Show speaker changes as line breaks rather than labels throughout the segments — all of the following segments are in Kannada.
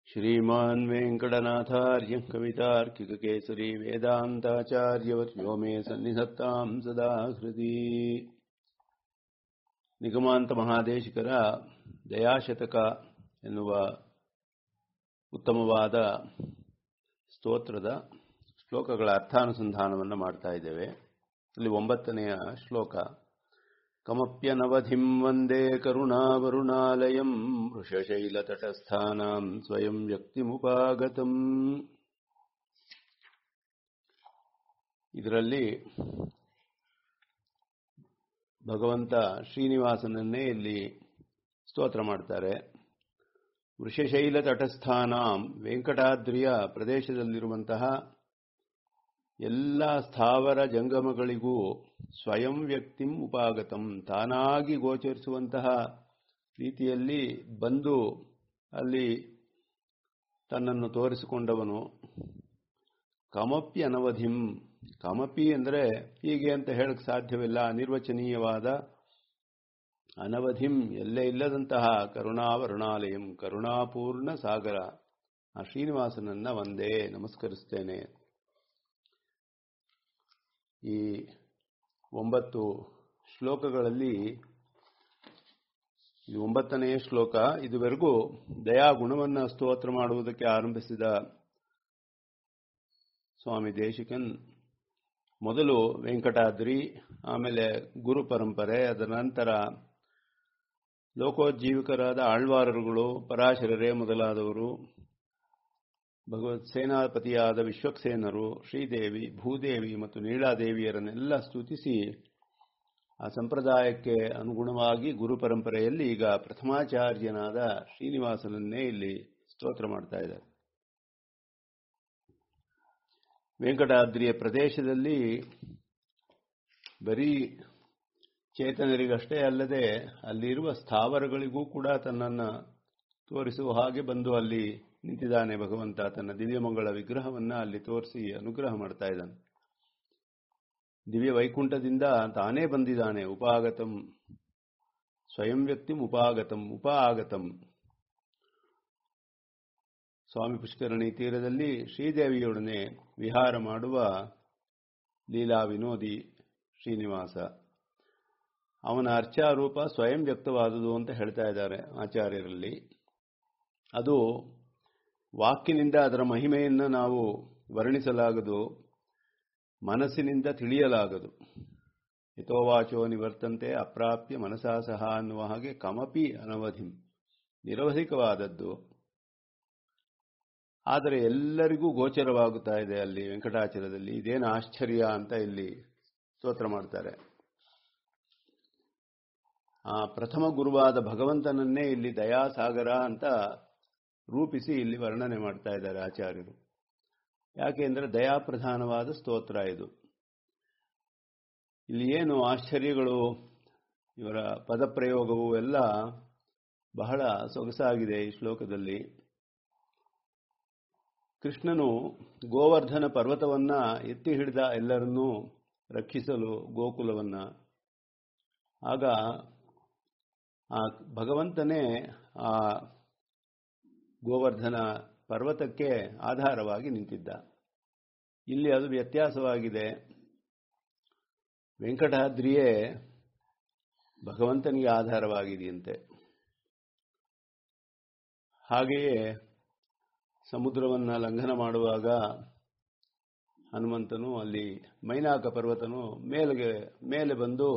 श्रीमान् वेङ्कटनाथार्यः कवितार्किककेसरी वेदान्ताचार्यवर्यो मे सन्निधत्तां सदा हृदि ನಿಗಮಾಂತ ಮಹಾದೇಶಿಕರ ದಯಾಶತಕ ಎನ್ನುವ ಉತ್ತಮವಾದ ಸ್ತೋತ್ರದ ಶ್ಲೋಕಗಳ ಅರ್ಥಾನುಸಂಧಾನವನ್ನು ಮಾಡ್ತಾ ಇದ್ದೇವೆ ಇಲ್ಲಿ ಒಂಬತ್ತನೆಯ ಶ್ಲೋಕ ಕಮಪ್ಯನವಧಿಂ ವಂದೇ ಕರುಣಾವರುಣಾಲಯಂ ವೃಷಶೈಲತಟಸ್ಥಾನಾಂ ಸ್ವಯಂ ವ್ಯಕ್ತಿಮುಪಾಗತಂ ಇದರಲ್ಲಿ ಭಗವಂತ ಶ್ರೀನಿವಾಸನನ್ನೇ ಇಲ್ಲಿ ಸ್ತೋತ್ರ ಮಾಡ್ತಾರೆ ವೃಷಶೈಲ ತಟಸ್ಥಾನಾಂ ವೆಂಕಟಾದ್ರಿಯ ಪ್ರದೇಶದಲ್ಲಿರುವಂತಹ ಎಲ್ಲ ಸ್ಥಾವರ ಜಂಗಮಗಳಿಗೂ ಸ್ವಯಂ ವ್ಯಕ್ತಿಂ ಉಪಾಗತಂ ತಾನಾಗಿ ಗೋಚರಿಸುವಂತಹ ರೀತಿಯಲ್ಲಿ ಬಂದು ಅಲ್ಲಿ ತನ್ನನ್ನು ತೋರಿಸಿಕೊಂಡವನು ಕಮಪಿ ಅನವಧಿಂ ಕಮಪಿ ಅಂದರೆ ಹೀಗೆ ಅಂತ ಹೇಳಕ್ ಸಾಧ್ಯವಿಲ್ಲ ಅನಿರ್ವಚನೀಯವಾದ ಅನವಧಿಂ ಎಲ್ಲೇ ಇಲ್ಲದಂತಹ ಕರುಣಾವರುಣಾಲಯಂ ಕರುಣಾಪೂರ್ಣ ಸಾಗರ ಆ ಶ್ರೀನಿವಾಸನನ್ನ ಒಂದೇ ನಮಸ್ಕರಿಸ್ತೇನೆ ಈ ಒಂಬತ್ತು ಶ್ಲೋಕಗಳಲ್ಲಿ ಇದು ಒಂಬತ್ತನೆಯ ಶ್ಲೋಕ ಇದುವರೆಗೂ ದಯಾಗುಣವನ್ನು ಸ್ತೋತ್ರ ಮಾಡುವುದಕ್ಕೆ ಆರಂಭಿಸಿದ ಸ್ವಾಮಿ ದೇಶಿಕನ್ ಮೊದಲು ವೆಂಕಟಾದ್ರಿ ಆಮೇಲೆ ಗುರು ಪರಂಪರೆ ಅದರ ನಂತರ ಲೋಕೋಜ್ಜೀವಿಕರಾದ ಆಳ್ವಾರರುಗಳು ಪರಾಶರರೇ ಮೊದಲಾದವರು ಭಗವತ್ ಸೇನಾಪತಿಯಾದ ವಿಶ್ವಕ್ಸೇನರು ಶ್ರೀದೇವಿ ಭೂದೇವಿ ಮತ್ತು ನೀಳಾದೇವಿಯರನ್ನೆಲ್ಲ ಸ್ತುತಿಸಿ ಆ ಸಂಪ್ರದಾಯಕ್ಕೆ ಅನುಗುಣವಾಗಿ ಗುರು ಪರಂಪರೆಯಲ್ಲಿ ಈಗ ಪ್ರಥಮಾಚಾರ್ಯನಾದ ಶ್ರೀನಿವಾಸನನ್ನೇ ಇಲ್ಲಿ ಸ್ತೋತ್ರ ಮಾಡ್ತಾ ಇದ್ದಾರೆ ವೆಂಕಟಾದ್ರಿಯ ಪ್ರದೇಶದಲ್ಲಿ ಬರೀ ಚೇತನರಿಗಷ್ಟೇ ಅಲ್ಲದೆ ಅಲ್ಲಿರುವ ಸ್ಥಾವರಗಳಿಗೂ ಕೂಡ ತನ್ನನ್ನು ತೋರಿಸುವ ಹಾಗೆ ಬಂದು ಅಲ್ಲಿ ನಿಂತಿದ್ದಾನೆ ಭಗವಂತ ತನ್ನ ದಿವ್ಯಮಂಗಳ ವಿಗ್ರಹವನ್ನ ಅಲ್ಲಿ ತೋರಿಸಿ ಅನುಗ್ರಹ ಮಾಡ್ತಾ ಇದ್ದಾನೆ ದಿವ್ಯ ವೈಕುಂಠದಿಂದ ತಾನೇ ಬಂದಿದ್ದಾನೆ ಉಪಾಗತಂ ಸ್ವಯಂ ವ್ಯಕ್ತಿಂ ಉಪಾಗತಂ ಉಪ ಆಗತಂ ಸ್ವಾಮಿ ಪುಷ್ಕರಣಿ ತೀರದಲ್ಲಿ ಶ್ರೀದೇವಿಯೊಡನೆ ವಿಹಾರ ಮಾಡುವ ಲೀಲಾ ವಿನೋದಿ ಶ್ರೀನಿವಾಸ ಅವನ ಅರ್ಚಾರೂಪ ಸ್ವಯಂ ವ್ಯಕ್ತವಾದುದು ಅಂತ ಹೇಳ್ತಾ ಇದ್ದಾರೆ ಆಚಾರ್ಯರಲ್ಲಿ ಅದು ವಾಕ್ಯನಿಂದ ಅದರ ಮಹಿಮೆಯನ್ನು ನಾವು ವರ್ಣಿಸಲಾಗದು ಮನಸ್ಸಿನಿಂದ ತಿಳಿಯಲಾಗದು ಯಥೋವಾಚೋ ನಿವರ್ತಂತೆ ಅಪ್ರಾಪ್ಯ ಮನಸಾ ಸಹ ಅನ್ನುವ ಹಾಗೆ ಕಮಪಿ ಅನವಧಿಂ ನಿರವಧಿಕವಾದದ್ದು ಆದರೆ ಎಲ್ಲರಿಗೂ ಗೋಚರವಾಗುತ್ತಾ ಇದೆ ಅಲ್ಲಿ ವೆಂಕಟಾಚಲದಲ್ಲಿ ಇದೇನು ಆಶ್ಚರ್ಯ ಅಂತ ಇಲ್ಲಿ ಸ್ತೋತ್ರ ಮಾಡ್ತಾರೆ ಆ ಪ್ರಥಮ ಗುರುವಾದ ಭಗವಂತನನ್ನೇ ಇಲ್ಲಿ ದಯಾಸಾಗರ ಅಂತ ರೂಪಿಸಿ ಇಲ್ಲಿ ವರ್ಣನೆ ಮಾಡ್ತಾ ಇದ್ದಾರೆ ಆಚಾರ್ಯರು ಯಾಕೆಂದ್ರೆ ದಯಾಪ್ರಧಾನವಾದ ಸ್ತೋತ್ರ ಇದು ಇಲ್ಲಿ ಏನು ಆಶ್ಚರ್ಯಗಳು ಇವರ ಪದಪ್ರಯೋಗವು ಎಲ್ಲ ಬಹಳ ಸೊಗಸಾಗಿದೆ ಈ ಶ್ಲೋಕದಲ್ಲಿ ಕೃಷ್ಣನು ಗೋವರ್ಧನ ಪರ್ವತವನ್ನ ಎತ್ತಿ ಹಿಡಿದ ಎಲ್ಲರನ್ನೂ ರಕ್ಷಿಸಲು ಗೋಕುಲವನ್ನ ಆಗ ಆ ಭಗವಂತನೇ ಆ ಗೋವರ್ಧನ ಪರ್ವತಕ್ಕೆ ಆಧಾರವಾಗಿ ನಿಂತಿದ್ದ ಇಲ್ಲಿ ಅದು ವ್ಯತ್ಯಾಸವಾಗಿದೆ ವೆಂಕಟಾದ್ರಿಯೇ ಭಗವಂತನಿಗೆ ಆಧಾರವಾಗಿದೆಯಂತೆ ಹಾಗೆಯೇ ಸಮುದ್ರವನ್ನ ಲಂಘನ ಮಾಡುವಾಗ ಹನುಮಂತನು ಅಲ್ಲಿ ಮೈನಾಕ ಪರ್ವತನು ಮೇಲೆಗೆ ಮೇಲೆ ಬಂದು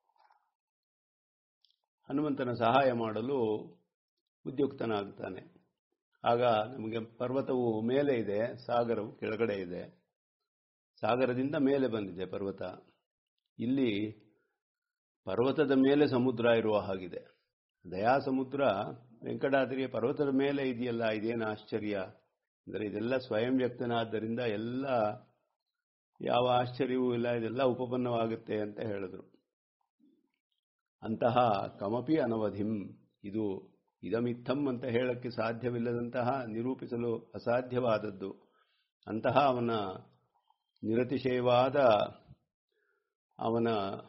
ಹನುಮಂತನ ಸಹಾಯ ಮಾಡಲು ಉದ್ಯುಕ್ತನಾಗುತ್ತಾನೆ ಆಗ ನಮಗೆ ಪರ್ವತವು ಮೇಲೆ ಇದೆ ಸಾಗರವು ಕೆಳಗಡೆ ಇದೆ ಸಾಗರದಿಂದ ಮೇಲೆ ಬಂದಿದೆ ಪರ್ವತ ಇಲ್ಲಿ ಪರ್ವತದ ಮೇಲೆ ಸಮುದ್ರ ಇರುವ ಹಾಗಿದೆ ದಯಾ ಸಮುದ್ರ ವೆಂಕಟಾದ್ರಿಯ ಪರ್ವತದ ಮೇಲೆ ಇದೆಯಲ್ಲ ಇದೇನು ಆಶ್ಚರ್ಯ ಅಂದರೆ ಇದೆಲ್ಲ ಸ್ವಯಂ ವ್ಯಕ್ತನಾದ್ದರಿಂದ ಎಲ್ಲ ಯಾವ ಆಶ್ಚರ್ಯವೂ ಇಲ್ಲ ಇದೆಲ್ಲ ಉಪಪನ್ನವಾಗುತ್ತೆ ಅಂತ ಹೇಳಿದ್ರು ಅಂತಹ ಕಮಪಿ ಅನವಧಿಂ ಇದು ಇದಮಿತ್ತಂ ಅಂತ ಹೇಳಕ್ಕೆ ಸಾಧ್ಯವಿಲ್ಲದಂತಹ ನಿರೂಪಿಸಲು ಅಸಾಧ್ಯವಾದದ್ದು ಅಂತಹ ಅವನ ನಿರತಿಶಯವಾದ ಅವನ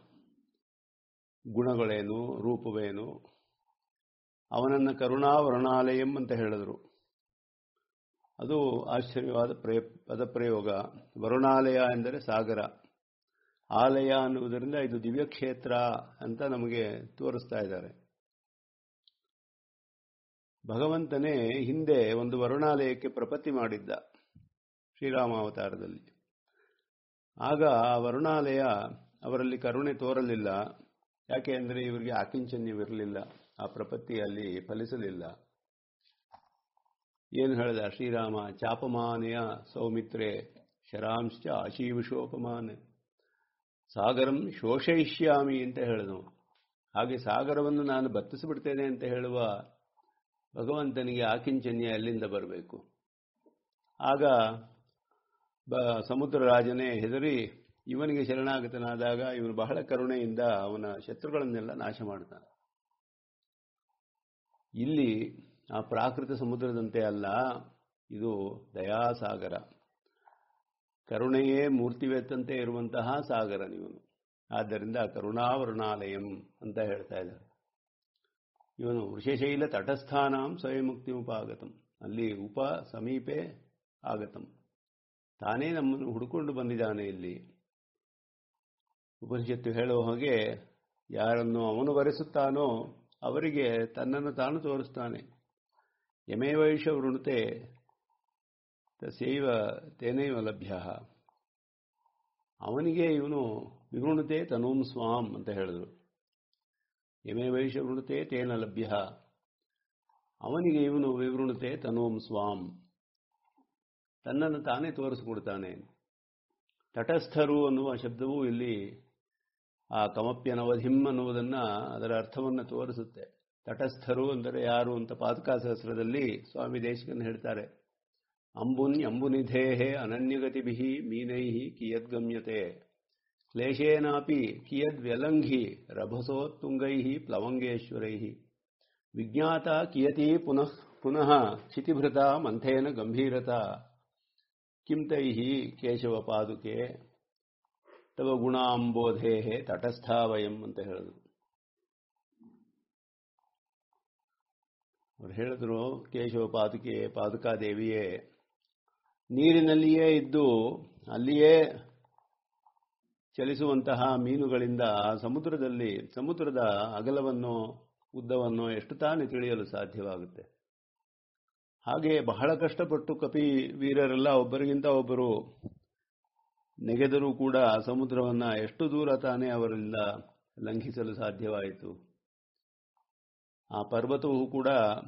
ಗುಣಗಳೇನು ರೂಪವೇನು ಅವನನ್ನು ಕರುಣಾವರುಣಾಲಯಂ ಅಂತ ಹೇಳಿದರು ಅದು ಆಶ್ಚರ್ಯವಾದ ಪ್ರಯ ಪದಪ್ರಯೋಗ ವರುಣಾಲಯ ಎಂದರೆ ಸಾಗರ ಆಲಯ ಅನ್ನುವುದರಿಂದ ಇದು ದಿವ್ಯಕ್ಷೇತ್ರ ಅಂತ ನಮಗೆ ತೋರಿಸ್ತಾ ಇದ್ದಾರೆ ಭಗವಂತನೇ ಹಿಂದೆ ಒಂದು ವರುಣಾಲಯಕ್ಕೆ ಪ್ರಪತ್ತಿ ಮಾಡಿದ್ದ ಶ್ರೀರಾಮಾವತಾರದಲ್ಲಿ ಆಗ ಆ ವರುಣಾಲಯ ಅವರಲ್ಲಿ ಕರುಣೆ ತೋರಲಿಲ್ಲ ಯಾಕೆ ಅಂದರೆ ಇವರಿಗೆ ಆಕಿಂಚನ್ಯವಿರಲಿಲ್ಲ ಆ ಪ್ರಪತ್ತಿಯಲ್ಲಿ ಫಲಿಸಲಿಲ್ಲ ಏನು ಹೇಳಿದ ಶ್ರೀರಾಮ ಚಾಪಮಾನೆಯ ಸೌಮಿತ್ರೆ ಶರಾಂಶ್ಚ ಅಶೀವಿಷೋಪಮಾನ ಸಾಗರಂ ಶೋಷಯಿಷ್ಯಾಮಿ ಅಂತ ಹೇಳಿದನು ಹಾಗೆ ಸಾಗರವನ್ನು ನಾನು ಬತ್ತಿಸಿಬಿಡ್ತೇನೆ ಅಂತ ಹೇಳುವ ಭಗವಂತನಿಗೆ ಆಕಿಂಚನ್ಯ ಎಲ್ಲಿಂದ ಬರಬೇಕು ಆಗ ಬ ಸಮುದ್ರ ರಾಜನೇ ಹೆದರಿ ಇವನಿಗೆ ಶರಣಾಗತನಾದಾಗ ಇವನು ಬಹಳ ಕರುಣೆಯಿಂದ ಅವನ ಶತ್ರುಗಳನ್ನೆಲ್ಲ ನಾಶ ಮಾಡ್ತಾನೆ ಇಲ್ಲಿ ಆ ಪ್ರಾಕೃತ ಸಮುದ್ರದಂತೆ ಅಲ್ಲ ಇದು ದಯಾಸಾಗರ ಕರುಣೆಯೇ ಮೂರ್ತಿವೆತ್ತಂತೆ ಇರುವಂತಹ ಸಾಗರ ನೀವನು ಆದ್ದರಿಂದ ಕರುಣಾವರುಣಾಲಯಂ ಅಂತ ಹೇಳ್ತಾ ಇದ್ದಾರೆ ಇವನು ವೃಷಶೈಲ ತಟಸ್ಥಾನಾಂ ಸ್ವಯಂಮುಕ್ತಿ ಉಪಾಗತಂ ಅಲ್ಲಿ ಉಪ ಸಮೀಪೆ ಆಗತಂ ತಾನೇ ನಮ್ಮನ್ನು ಹುಡುಕೊಂಡು ಬಂದಿದ್ದಾನೆ ಇಲ್ಲಿ ಉಪನಿಷತ್ತು ಹೇಳುವ ಹಾಗೆ ಯಾರನ್ನು ಅವನು ಬರೆಸುತ್ತಾನೋ ಅವರಿಗೆ ತನ್ನನ್ನು ತಾನು ತೋರಿಸ್ತಾನೆ ಯಮೇವೈಷ ವೃಣುತೆ ತಸೈವ ತೇನೈವ ಲಭ್ಯ ಅವನಿಗೆ ಇವನು ವಿವೃಣತೆ ತನೂಂ ಸ್ವಾಂ ಅಂತ ಹೇಳಿದರು ಯಮೇವೈಷ ವೃಣುತೆ ತೇನ ಲಭ್ಯ ಅವನಿಗೆ ಇವನು ವಿವೃಣತೆ ತನೂಂ ಸ್ವಾಂ ತನ್ನನ್ನು ತಾನೇ ತೋರಿಸಿಕೊಡ್ತಾನೆ ತಟಸ್ಥರು ಅನ್ನುವ ಶಬ್ದವು ಇಲ್ಲಿ ಆ ಕಮಪ್ಯನವಧಿಂ ಅನ್ನುವುದನ್ನು ಅದರ ಅರ್ಥವನ್ನು ತೋರಿಸುತ್ತೆ ತಟಸ್ಥರು ಅಂದರೆ ಯಾರು ಅಂತ ಪಾದಕಾ ಸಹಸ್ರದಲ್ಲಿ ಸ್ವಾಮಿ ದೇಶಕನ್ ಹೇಳ್ತಾರೆ ಅಂಬುನ್ ಅಂಬುನಿಧೇಹೆ ಅನನ್ಯಗತಿಭಿ ಮೀನೈ ಕಿಯದ್ಗಮ್ಯತೆ ಕ್ಲೇಶೇನಾಪಿ ಕಿಯದ್ವ್ಯಲಂಘಿ ರಭಸೋತ್ತುಂಗೈ ಪ್ಲವಂಗೇಶ್ವರೈ ವಿಜ್ಞಾತ ಕಿಯತಿ ಪುನಃ ಪುನಃ ಕ್ಷಿತಿಭೃತ ಮಂಥೇನ ಗಂಭೀರತ ಕಿಂ ತೈ ಕೇಶವ ಪಾದುಕೆ ತವ ಗುಣಾಂಬೋಧೇ ತಟಸ್ಥಾವಯಂ ಅಂತ ಹೇಳಿದ್ರು ಅವ್ರು ಹೇಳಿದ್ರು ಕೇಶವ ಪಾದುಕೆ ಪಾದುಕಾದೇವಿಯೇ ನೀರಿನಲ್ಲಿಯೇ ಇದ್ದು ಅಲ್ಲಿಯೇ ಚಲಿಸುವಂತಹ ಮೀನುಗಳಿಂದ ಸಮುದ್ರದಲ್ಲಿ ಸಮುದ್ರದ ಅಗಲವನ್ನು ಉದ್ದವನ್ನು ಎಷ್ಟು ತಾನೇ ತಿಳಿಯಲು ಸಾಧ್ಯವಾಗುತ್ತೆ ಹಾಗೆ ಬಹಳ ಕಷ್ಟಪಟ್ಟು ಕಪಿ ವೀರರೆಲ್ಲ ಒಬ್ಬರಿಗಿಂತ ಒಬ್ಬರು ನೆಗೆದರೂ ಕೂಡ ಸಮುದ್ರವನ್ನು ಎಷ್ಟು ದೂರ ತಾನೇ ಅವರಿಂದ ಲಂಘಿಸಲು ಸಾಧ್ಯವಾಯಿತು ಆ ಪರ್ವತವು ಕೂಡ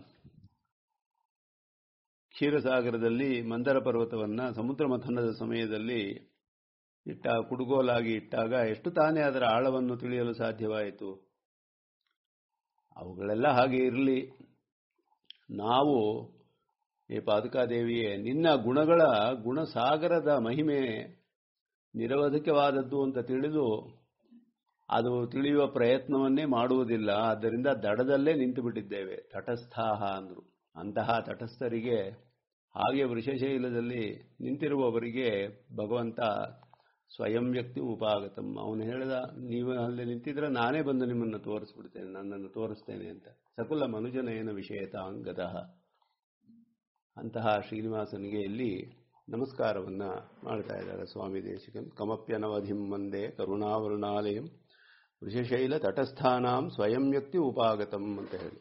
ಕ್ಷೀರಸಾಗರದಲ್ಲಿ ಮಂದರ ಪರ್ವತವನ್ನು ಸಮುದ್ರ ಮಥನದ ಸಮಯದಲ್ಲಿ ಇಟ್ಟ ಕುಡುಗೋಲಾಗಿ ಇಟ್ಟಾಗ ಎಷ್ಟು ತಾನೇ ಅದರ ಆಳವನ್ನು ತಿಳಿಯಲು ಸಾಧ್ಯವಾಯಿತು ಅವುಗಳೆಲ್ಲ ಹಾಗೆ ಇರಲಿ ನಾವು ಈ ಪಾದುಕಾದೇವಿಯೇ ನಿನ್ನ ಗುಣಗಳ ಗುಣಸಾಗರದ ಮಹಿಮೆ ನಿರವಧಿಕವಾದದ್ದು ಅಂತ ತಿಳಿದು ಅದು ತಿಳಿಯುವ ಪ್ರಯತ್ನವನ್ನೇ ಮಾಡುವುದಿಲ್ಲ ಆದ್ದರಿಂದ ದಡದಲ್ಲೇ ನಿಂತು ಬಿಟ್ಟಿದ್ದೇವೆ ತಟಸ್ಥಾಹ ಅಂದರು ಅಂತಹ ತಟಸ್ಥರಿಗೆ ಹಾಗೆ ವೃಷಶೈಲದಲ್ಲಿ ನಿಂತಿರುವವರಿಗೆ ಭಗವಂತ ಸ್ವಯಂ ವ್ಯಕ್ತಿ ಉಪಾಗತಂ ಅವನು ಹೇಳಿದ ನೀವು ಅಲ್ಲಿ ನಿಂತಿದ್ರೆ ನಾನೇ ಬಂದು ನಿಮ್ಮನ್ನು ತೋರಿಸ್ಬಿಡ್ತೇನೆ ನನ್ನನ್ನು ತೋರಿಸ್ತೇನೆ ಅಂತ ಸಕುಲ ಮನುಜನಯನ ವಿಷಯತ ಅಂಗದಃ ಅಂತಹ ಶ್ರೀನಿವಾಸನಿಗೆ ಇಲ್ಲಿ ನಮಸ್ಕಾರವನ್ನು ಮಾಡ್ತಾ ಇದ್ದಾರೆ ಸ್ವಾಮಿ ದೇಶಿಕನ್ ಕಮಪ್ಯನವಧಿಂ ಮಂದೆ ಕರುಣಾವರುಣಾಲಯಂ ವೃಷಶೈಲ ತಟಸ್ಥಾನಾಂ ಸ್ವಯಂ ವ್ಯಕ್ತಿ ಉಪಾಗತಂ ಅಂತ ಹೇಳಿ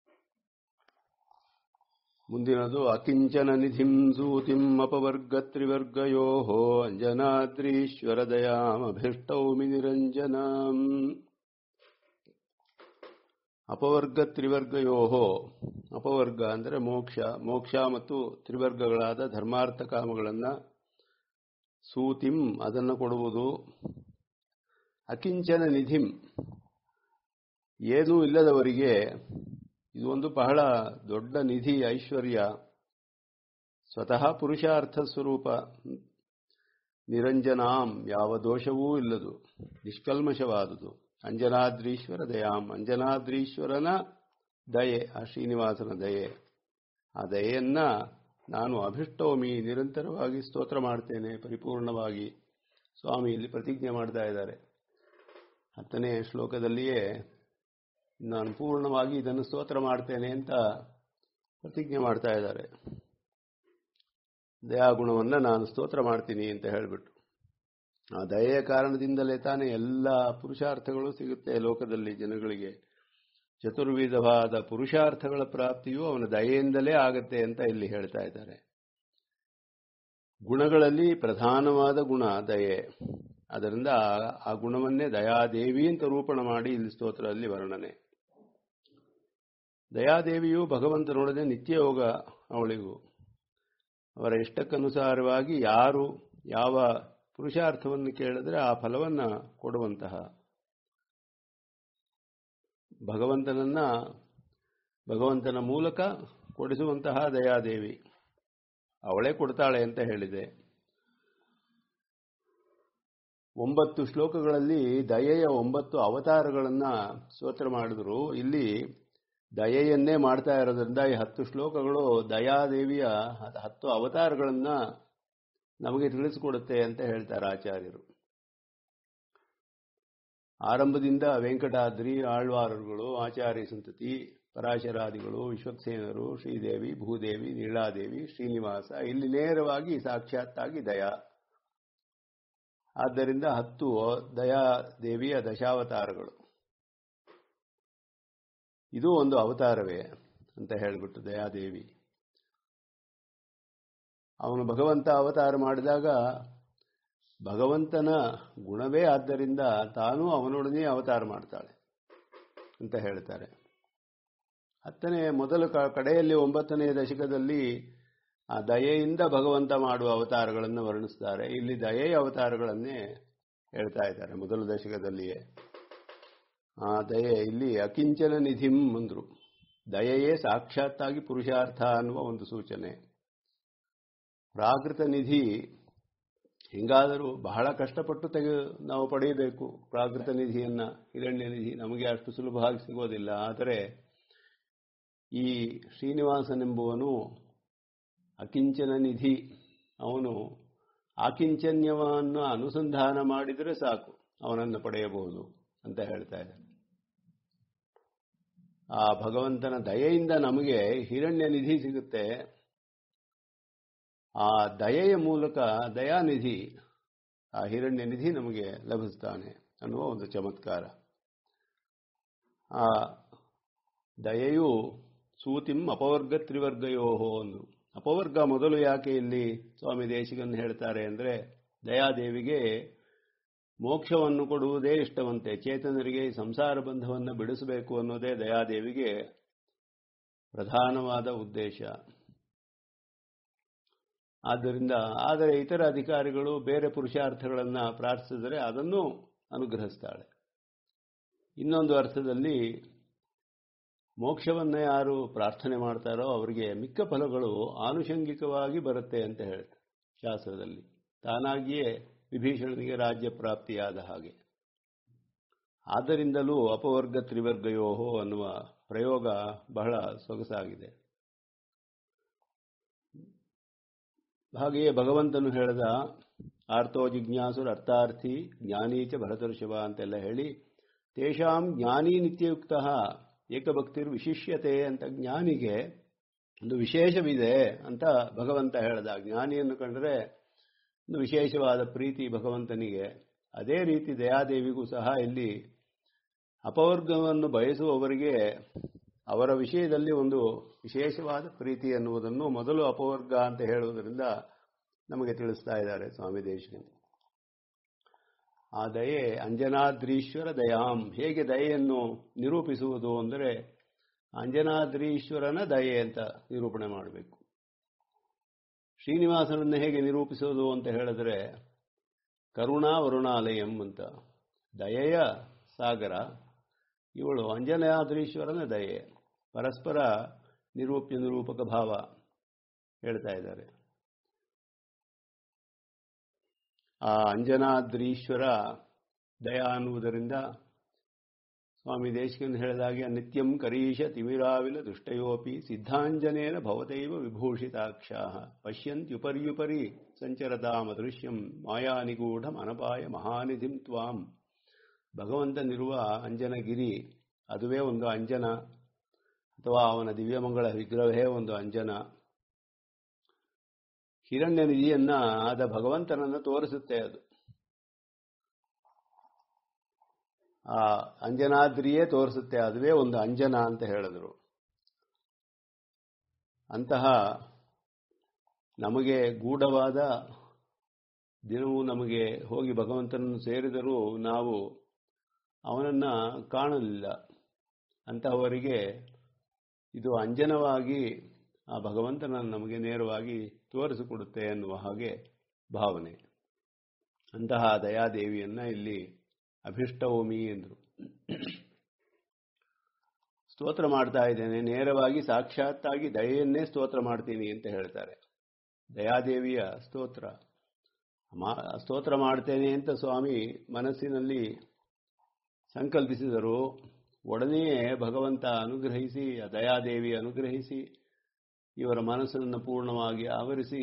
ಮುಂದಿನದು ಅಕಿಂಚನ ನಿಧಿಂ ಸೂತಿಂ ಅಪವರ್ಗ ತ್ರಿವರ್ಗಯೋ ಅಂಜನಾದ್ರೀಶ್ವರ ದಯಾಮಭಿಷ್ಟೌಮಿ ನಿರಂಜನಾಂ ಅಪವರ್ಗ ತ್ರಿವರ್ಗಯೋ ಅಪವರ್ಗ ಅಂದರೆ ಮೋಕ್ಷ ಮೋಕ್ಷ ಮತ್ತು ತ್ರಿವರ್ಗಗಳಾದ ಧರ್ಮಾರ್ಥ ಕಾಮಗಳನ್ನು ಸೂತಿಂ ಅದನ್ನು ಕೊಡುವುದು ಅಕಿಂಚನ ನಿಧಿಂ ಏನೂ ಇಲ್ಲದವರಿಗೆ ಇದು ಒಂದು ಬಹಳ ದೊಡ್ಡ ನಿಧಿ ಐಶ್ವರ್ಯ ಸ್ವತಃ ಪುರುಷಾರ್ಥ ಸ್ವರೂಪ ನಿರಂಜನಾಂ ಯಾವ ದೋಷವೂ ಇಲ್ಲದು ನಿಷ್ಕಲ್ಮಶವಾದುದು ಅಂಜನಾದ್ರೀಶ್ವರ ದಯಾಂ ಅಂಜನಾದ್ರೀಶ್ವರನ ದಯೆ ಆ ಶ್ರೀನಿವಾಸನ ದಯೆ ಆ ದಯೆಯನ್ನ ನಾನು ಅಭಿಷ್ಟೋಮಿ ನಿರಂತರವಾಗಿ ಸ್ತೋತ್ರ ಮಾಡ್ತೇನೆ ಪರಿಪೂರ್ಣವಾಗಿ ಸ್ವಾಮಿ ಇಲ್ಲಿ ಪ್ರತಿಜ್ಞೆ ಮಾಡ್ತಾ ಇದ್ದಾರೆ ಹತ್ತನೇ ಶ್ಲೋಕದಲ್ಲಿಯೇ ನಾನು ಪೂರ್ಣವಾಗಿ ಇದನ್ನು ಸ್ತೋತ್ರ ಮಾಡ್ತೇನೆ ಅಂತ ಪ್ರತಿಜ್ಞೆ ಮಾಡ್ತಾ ಇದ್ದಾರೆ ದಯಾಗುಣವನ್ನು ನಾನು ಸ್ತೋತ್ರ ಮಾಡ್ತೀನಿ ಅಂತ ಹೇಳಿಬಿಟ್ಟು ಆ ದಯೆಯ ಕಾರಣದಿಂದಲೇ ತಾನೇ ಎಲ್ಲ ಪುರುಷಾರ್ಥಗಳು ಸಿಗುತ್ತೆ ಲೋಕದಲ್ಲಿ ಜನಗಳಿಗೆ ಚತುರ್ವಿಧವಾದ ಪುರುಷಾರ್ಥಗಳ ಪ್ರಾಪ್ತಿಯು ಅವನ ದಯೆಯಿಂದಲೇ ಆಗತ್ತೆ ಅಂತ ಇಲ್ಲಿ ಹೇಳ್ತಾ ಇದ್ದಾರೆ ಗುಣಗಳಲ್ಲಿ ಪ್ರಧಾನವಾದ ಗುಣ ದಯೆ ಅದರಿಂದ ಆ ಗುಣವನ್ನೇ ದಯಾದೇವಿ ಅಂತ ರೂಪಣ ಮಾಡಿ ಇಲ್ಲಿ ಸ್ತೋತ್ರದಲ್ಲಿ ವರ್ಣನೆ ದಯಾದೇವಿಯು ಭಗವಂತನೊಡನೆ ನಿತ್ಯ ಯೋಗ ಅವಳಿಗೂ ಅವರ ಇಷ್ಟಕ್ಕನುಸಾರವಾಗಿ ಯಾರು ಯಾವ ಪುರುಷಾರ್ಥವನ್ನು ಕೇಳಿದ್ರೆ ಆ ಫಲವನ್ನು ಕೊಡುವಂತಹ ಭಗವಂತನನ್ನ ಭಗವಂತನ ಮೂಲಕ ಕೊಡಿಸುವಂತಹ ದಯಾದೇವಿ ಅವಳೇ ಕೊಡ್ತಾಳೆ ಅಂತ ಹೇಳಿದೆ ಒಂಬತ್ತು ಶ್ಲೋಕಗಳಲ್ಲಿ ದಯೆಯ ಒಂಬತ್ತು ಅವತಾರಗಳನ್ನ ಸ್ತೋತ್ರ ಮಾಡಿದ್ರು ಇಲ್ಲಿ ದಯೆಯನ್ನೇ ಮಾಡ್ತಾ ಇರೋದ್ರಿಂದ ಈ ಹತ್ತು ಶ್ಲೋಕಗಳು ದಯಾದೇವಿಯ ಹತ್ತು ಅವತಾರಗಳನ್ನ ನಮಗೆ ತಿಳಿಸಿಕೊಡುತ್ತೆ ಅಂತ ಹೇಳ್ತಾರೆ ಆಚಾರ್ಯರು ಆರಂಭದಿಂದ ವೆಂಕಟಾದ್ರಿ ಆಳ್ವಾರರುಗಳು ಆಚಾರ್ಯ ಸಂತತಿ ಪರಾಶರಾದಿಗಳು ವಿಶ್ವಕ್ಸೇನರು ಶ್ರೀದೇವಿ ಭೂದೇವಿ ನೀಳಾದೇವಿ ಶ್ರೀನಿವಾಸ ಇಲ್ಲಿ ನೇರವಾಗಿ ಸಾಕ್ಷಾತ್ತಾಗಿ ದಯಾ ಆದ್ದರಿಂದ ಹತ್ತು ದಯಾದೇವಿಯ ದಶಾವತಾರಗಳು ಇದು ಒಂದು ಅವತಾರವೇ ಅಂತ ಹೇಳಿಬಿಟ್ಟು ದಯಾದೇವಿ ಅವನು ಭಗವಂತ ಅವತಾರ ಮಾಡಿದಾಗ ಭಗವಂತನ ಗುಣವೇ ಆದ್ದರಿಂದ ತಾನೂ ಅವನೊಡನೆ ಅವತಾರ ಮಾಡ್ತಾಳೆ ಅಂತ ಹೇಳ್ತಾರೆ ಹತ್ತನೇ ಮೊದಲ ಕಡೆಯಲ್ಲಿ ಒಂಬತ್ತನೇ ದಶಕದಲ್ಲಿ ಆ ದಯೆಯಿಂದ ಭಗವಂತ ಮಾಡುವ ಅವತಾರಗಳನ್ನು ವರ್ಣಿಸ್ತಾರೆ ಇಲ್ಲಿ ದಯೆಯ ಅವತಾರಗಳನ್ನೇ ಹೇಳ್ತಾ ಇದ್ದಾರೆ ಮೊದಲ ದಶಕದಲ್ಲಿಯೇ ಆ ದಯೆ ಇಲ್ಲಿ ಅಕಿಂಚನ ನಿಧಿಂ ಅಂದ್ರು ದಯೆಯೇ ಸಾಕ್ಷಾತ್ತಾಗಿ ಪುರುಷಾರ್ಥ ಅನ್ನುವ ಒಂದು ಸೂಚನೆ ಪ್ರಾಕೃತ ನಿಧಿ ಹಿಂಗಾದರೂ ಬಹಳ ಕಷ್ಟಪಟ್ಟು ತೆಗೆ ನಾವು ಪಡೆಯಬೇಕು ಪ್ರಾಕೃತ ನಿಧಿಯನ್ನ ಹಿರಣ್ಯ ನಿಧಿ ನಮಗೆ ಅಷ್ಟು ಸುಲಭವಾಗಿ ಸಿಗೋದಿಲ್ಲ ಆದರೆ ಈ ಶ್ರೀನಿವಾಸನೆಂಬುವನು ಅಕಿಂಚನ ನಿಧಿ ಅವನು ಆಕಿಂಚನ್ಯವನ್ನು ಅನುಸಂಧಾನ ಮಾಡಿದರೆ ಸಾಕು ಅವನನ್ನು ಪಡೆಯಬಹುದು ಅಂತ ಹೇಳ್ತಾ ಇದ್ದಾನೆ ಆ ಭಗವಂತನ ದಯೆಯಿಂದ ನಮಗೆ ಹಿರಣ್ಯ ನಿಧಿ ಸಿಗುತ್ತೆ ಆ ದಯೆಯ ಮೂಲಕ ದಯಾನಿಧಿ ಆ ಹಿರಣ್ಯ ನಿಧಿ ನಮಗೆ ಲಭಿಸ್ತಾನೆ ಅನ್ನುವ ಒಂದು ಚಮತ್ಕಾರ ಆ ದಯೆಯು ಸೂತಿಂ ಅಪವರ್ಗ ತ್ರಿವರ್ಗಯೋಹೋ ಅಂದ್ರು ಅಪವರ್ಗ ಮೊದಲು ಯಾಕೆ ಇಲ್ಲಿ ಸ್ವಾಮಿ ದೇಶಿಗನ್ ಹೇಳ್ತಾರೆ ಅಂದರೆ ದಯಾದೇವಿಗೆ ಮೋಕ್ಷವನ್ನು ಕೊಡುವುದೇ ಇಷ್ಟವಂತೆ ಚೇತನರಿಗೆ ಸಂಸಾರ ಬಂಧವನ್ನು ಬಿಡಿಸಬೇಕು ಅನ್ನೋದೇ ದಯಾದೇವಿಗೆ ಪ್ರಧಾನವಾದ ಉದ್ದೇಶ ಆದ್ದರಿಂದ ಆದರೆ ಇತರ ಅಧಿಕಾರಿಗಳು ಬೇರೆ ಪುರುಷಾರ್ಥಗಳನ್ನು ಪ್ರಾರ್ಥಿಸಿದರೆ ಅದನ್ನು ಅನುಗ್ರಹಿಸ್ತಾಳೆ ಇನ್ನೊಂದು ಅರ್ಥದಲ್ಲಿ ಮೋಕ್ಷವನ್ನು ಯಾರು ಪ್ರಾರ್ಥನೆ ಮಾಡ್ತಾರೋ ಅವರಿಗೆ ಮಿಕ್ಕ ಫಲಗಳು ಆನುಷಂಗಿಕವಾಗಿ ಬರುತ್ತೆ ಅಂತ ಹೇಳ್ತಾರೆ ಶಾಸ್ತ್ರದಲ್ಲಿ ತಾನಾಗಿಯೇ ವಿಭೀಷಣನಿಗೆ ರಾಜ್ಯ ಪ್ರಾಪ್ತಿಯಾದ ಹಾಗೆ ಆದ್ದರಿಂದಲೂ ಅಪವರ್ಗ ತ್ರಿವರ್ಗಯೋಹೋ ಅನ್ನುವ ಪ್ರಯೋಗ ಬಹಳ ಸೊಗಸಾಗಿದೆ ಹಾಗೆಯೇ ಭಗವಂತನು ಹೇಳಿದ ಆರ್ತೋ ಜಿಜ್ಞಾಸುರ ಅರ್ಥಾರ್ಥಿ ಜ್ಞಾನೀಚ ಭರತರ್ಷಭ ಅಂತೆಲ್ಲ ಹೇಳಿ ತೇಷಾಂ ಜ್ಞಾನಿ ನಿತ್ಯಯುಕ್ತ ಏಕಭಕ್ತಿರ್ ವಿಶಿಷ್ಯತೆ ಅಂತ ಜ್ಞಾನಿಗೆ ಒಂದು ವಿಶೇಷವಿದೆ ಅಂತ ಭಗವಂತ ಹೇಳ್ದ ಜ್ಞಾನಿಯನ್ನು ಕಂಡರೆ ಒಂದು ವಿಶೇಷವಾದ ಪ್ರೀತಿ ಭಗವಂತನಿಗೆ ಅದೇ ರೀತಿ ದಯಾದೇವಿಗೂ ಸಹ ಇಲ್ಲಿ ಅಪವರ್ಗವನ್ನು ಬಯಸುವವರಿಗೆ ಅವರ ವಿಷಯದಲ್ಲಿ ಒಂದು ವಿಶೇಷವಾದ ಪ್ರೀತಿ ಎನ್ನುವುದನ್ನು ಮೊದಲು ಅಪವರ್ಗ ಅಂತ ಹೇಳುವುದರಿಂದ ನಮಗೆ ತಿಳಿಸ್ತಾ ಇದ್ದಾರೆ ಸ್ವಾಮಿ ದೇಶಿಕನ್ ಆ ದಯೆ ಅಂಜನಾದ್ರೀಶ್ವರ ದಯಾಂ ಹೇಗೆ ದಯೆಯನ್ನು ನಿರೂಪಿಸುವುದು ಅಂದರೆ ಅಂಜನಾದ್ರೀಶ್ವರನ ದಯೆ ಅಂತ ನಿರೂಪಣೆ ಮಾಡಬೇಕು ಶ್ರೀನಿವಾಸನನ್ನು ಹೇಗೆ ನಿರೂಪಿಸುವುದು ಅಂತ ಹೇಳಿದ್ರೆ ಕರುಣಾ ವರುಣಾಲಯಂ ಅಂತ ದಯೆಯ ಸಾಗರ ಇವಳು ಅಂಜನಾದ್ರೀಶ್ವರನ ದಯೆ ಪರಸ್ಪರ ನಿರೂಪ್ಯ ನಿರೂಪಕ ಭಾವ ಹೇಳ್ತಾ ಇದ್ದಾರೆ ಆ ಅಂಜನಾದ್ರೀಶ್ವರ ದಯ ಅನ್ನುವುದರಿಂದ ಸ್ವಾಮಿ ದೇಶಿಕನ್ ಹೇಳಿದಾಗೆ ನಿತ್ಯಂ ಕರೀಶ ತಿಮಿರಾವಿಲ ದುಷ್ಟಯೋಪಿ ಸಿದ್ಧಾಂಜನೇನ ಭವತೈವ ವಿಭೂಷಿತಾಕ್ಷಾ ಪಶ್ಯಂತ್ಯುಪರ್ಯುಪರಿ ಸಂಚರತಾಮದೃಶ್ಯಂ ಮಾಯಾನಿಗೂಢಂ ಅನಪಾಯ ಮಹಾನಿಧಿಂ ತ್ವಾಂ ಭಗವಂತನಿರುವ ಅಂಜನಗಿರಿ ಅದುವೇ ಒಂದು ಅಂಜನ ಅಥವಾ ಅವನ ದಿವ್ಯಮಂಗಳ ವಿಗ್ರಹವೇ ಒಂದು ಅಂಜನ ಹಿರಣ್ಯ ನಿಧಿಯನ್ನ ಆದ ಭಗವಂತನನ್ನ ತೋರಿಸುತ್ತೆ ಅದು ಆ ಅಂಜನಾದ್ರಿಯೇ ತೋರಿಸುತ್ತೆ ಅದುವೇ ಒಂದು ಅಂಜನ ಅಂತ ಹೇಳಿದ್ರು ಅಂತಹ ನಮಗೆ ಗೂಢವಾದ ದಿನವೂ ನಮಗೆ ಹೋಗಿ ಭಗವಂತನನ್ನು ಸೇರಿದರೂ ನಾವು ಅವನನ್ನ ಕಾಣಲಿಲ್ಲ ಅಂತಹವರಿಗೆ ಇದು ಅಂಜನವಾಗಿ ಆ ಭಗವಂತನನ್ನು ನಮಗೆ ನೇರವಾಗಿ ತೋರಿಸಿಕೊಡುತ್ತೆ ಎನ್ನುವ ಹಾಗೆ ಭಾವನೆ ಅಂತಹ ದಯಾದೇವಿಯನ್ನ ಇಲ್ಲಿ ಅಭಿಷ್ಟವಮಿ ಎಂದರು ಸ್ತೋತ್ರ ಮಾಡ್ತಾ ಇದ್ದೇನೆ ನೇರವಾಗಿ ಸಾಕ್ಷಾತ್ತಾಗಿ ದಯೆಯನ್ನೇ ಸ್ತೋತ್ರ ಮಾಡ್ತೀನಿ ಅಂತ ಹೇಳ್ತಾರೆ ದಯಾದೇವಿಯ ಸ್ತೋತ್ರ ಸ್ತೋತ್ರ ಮಾಡ್ತೇನೆ ಅಂತ ಸ್ವಾಮಿ ಮನಸ್ಸಿನಲ್ಲಿ ಸಂಕಲ್ಪಿಸಿದರು ಒಡನೆಯೇ ಭಗವಂತ ಅನುಗ್ರಹಿಸಿ ಆ ದಯಾದೇವಿ ಅನುಗ್ರಹಿಸಿ ಇವರ ಮನಸ್ಸನ್ನು ಪೂರ್ಣವಾಗಿ ಆವರಿಸಿ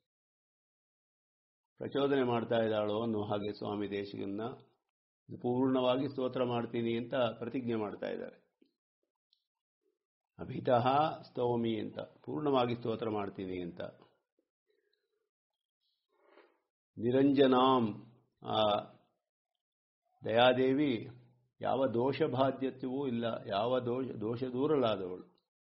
ಪ್ರಚೋದನೆ ಮಾಡ್ತಾ ಇದ್ದಾಳೋ ಅನ್ನೋ ಹಾಗೆ ಸ್ವಾಮಿ ದೇಶಿಗನ್ನ ಪೂರ್ಣವಾಗಿ ಸ್ತೋತ್ರ ಮಾಡ್ತೀನಿ ಅಂತ ಪ್ರತಿಜ್ಞೆ ಮಾಡ್ತಾ ಇದ್ದಾರೆ ಅಭಿತಃ ಸ್ತೋಮಿ ಅಂತ ಪೂರ್ಣವಾಗಿ ಸ್ತೋತ್ರ ಮಾಡ್ತೀನಿ ಅಂತ ನಿರಂಜನಾಂ ಆ ದಯಾದೇವಿ ಯಾವ ದೋಷ ಬಾಧ್ಯತ್ಯವೂ ಇಲ್ಲ ಯಾವ ದೋಷ ದೋಷ ದೂರಲಾದವಳು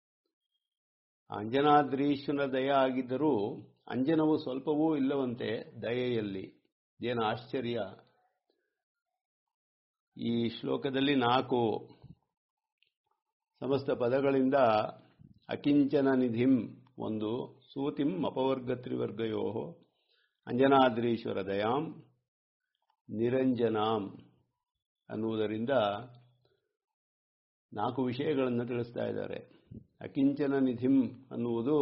ಅಂಜನಾದ್ರೀಶ್ವರ ದಯ ಆಗಿದ್ದರೂ ಅಂಜನವು ಸ್ವಲ್ಪವೂ ಇಲ್ಲವಂತೆ ದಯೆಯಲ್ಲಿ ಏನು ಆಶ್ಚರ್ಯ ಈ ಶ್ಲೋಕದಲ್ಲಿ ನಾಲ್ಕು ಸಮಸ್ತ ಪದಗಳಿಂದ ಅಕಿಂಚನ ನಿಧಿಂ ಒಂದು ಸೂತಿಂ ಅಪವರ್ಗ ತ್ರಿವರ್ಗಯೋ ಅಂಜನಾದ್ರೀಶ್ವರ ದಯಾಂ ನಿರಂಜನಾಂ ಅನ್ನುವುದರಿಂದ ನಾಲ್ಕು ವಿಷಯಗಳನ್ನು ತಿಳಿಸ್ತಾ ಇದ್ದಾರೆ ಅಕಿಂಚನ ನಿಧಿಂ ಅನ್ನುವುದು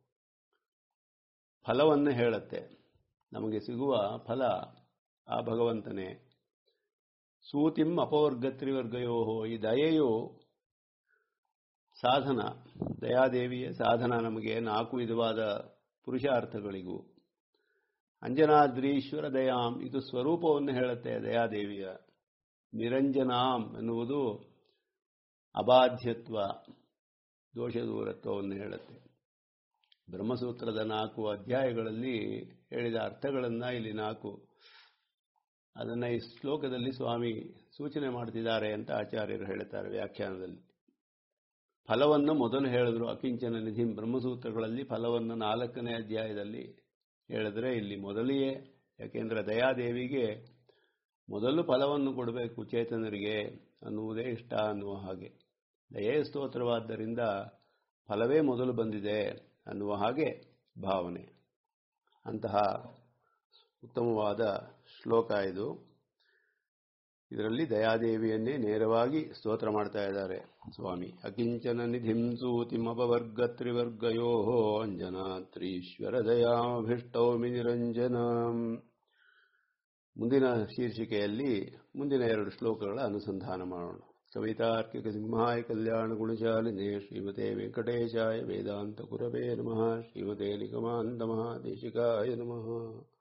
ಫಲವನ್ನು ಹೇಳುತ್ತೆ ನಮಗೆ ಸಿಗುವ ಫಲ ಆ ಭಗವಂತನೇ ಸೂತಿಂ ಅಪವರ್ಗ ತ್ರಿವರ್ಗಯೋ ಈ ದಯೆಯು ಸಾಧನ ದಯಾದೇವಿಯ ಸಾಧನ ನಮಗೆ ನಾಲ್ಕು ವಿಧವಾದ ಪುರುಷಾರ್ಥಗಳಿಗೂ ಅಂಜನಾದ್ರೀಶ್ವರ ದಯಾಂ ಇದು ಸ್ವರೂಪವನ್ನು ಹೇಳುತ್ತೆ ದಯಾದೇವಿಯ ನಿರಂಜನಾಂ ಎನ್ನುವುದು ಅಬಾಧ್ಯತ್ವ ದೋಷ ದೂರತ್ವವನ್ನು ಹೇಳುತ್ತೆ ಬ್ರಹ್ಮಸೂತ್ರದ ನಾಲ್ಕು ಅಧ್ಯಾಯಗಳಲ್ಲಿ ಹೇಳಿದ ಅರ್ಥಗಳನ್ನು ಇಲ್ಲಿ ನಾಲ್ಕು ಅದನ್ನು ಈ ಶ್ಲೋಕದಲ್ಲಿ ಸ್ವಾಮಿ ಸೂಚನೆ ಮಾಡ್ತಿದ್ದಾರೆ ಅಂತ ಆಚಾರ್ಯರು ಹೇಳುತ್ತಾರೆ ವ್ಯಾಖ್ಯಾನದಲ್ಲಿ ಫಲವನ್ನು ಮೊದಲು ಹೇಳಿದ್ರು ಅಕಿಂಚನ ನಿಧಿ ಬ್ರಹ್ಮಸೂತ್ರಗಳಲ್ಲಿ ಫಲವನ್ನು ನಾಲ್ಕನೇ ಅಧ್ಯಾಯದಲ್ಲಿ ಹೇಳಿದ್ರೆ ಇಲ್ಲಿ ಮೊದಲಿಯೇ ಯಾಕೆಂದ್ರೆ ದಯಾದೇವಿಗೆ ಮೊದಲು ಫಲವನ್ನು ಕೊಡಬೇಕು ಚೇತನರಿಗೆ ಅನ್ನುವುದೇ ಇಷ್ಟ ಅನ್ನುವ ಹಾಗೆ ದಯೇ ಸ್ತೋತ್ರವಾದ್ದರಿಂದ ಫಲವೇ ಮೊದಲು ಬಂದಿದೆ ಅನ್ನುವ ಹಾಗೆ ಭಾವನೆ ಅಂತಹ ಉತ್ತಮವಾದ ಶ್ಲೋಕ ಇದು ಇದರಲ್ಲಿ ದಯಾದೇವಿಯನ್ನೇ ನೇರವಾಗಿ ಸ್ತೋತ್ರ ಮಾಡ್ತಾ ಇದ್ದಾರೆ ಸ್ವಾಮಿ ಅಕಿಂಚನ ನಿಧಿಂ ಸೂತಿಮಪವರ್ಗ ತ್ರಿವರ್ಗಯೋ ಅಂಜನಾತ್ರೀಶ್ವರ ದಯಾಭಿಷ್ಟೌಮಿ ನಿರಂಜನ ಮುಂದಿನ ಶೀರ್ಷಿಕೆಯಲ್ಲಿ ಮುಂದಿನ ಎರಡು ಶ್ಲೋಕಗಳ ಅನುಸಂಧಾನ ಮಾಡೋಣ ಕವಿತಾರ್ಕಿಕ ಸಿಂಹಾಯ ಕಲ್ಯಾಣ ಗುಣಶಾಲಿನೇ ಶ್ರೀಮತೆ ವೆಂಕಟೇಶಾಯ ವೇದಾಂತ ಗುರವೇ ನಮಃ ಶ್ರೀಮತೆ ನಿಗಮಾಂತ ಮಹಾದೇಶಿಕಾಯ ನಮಃ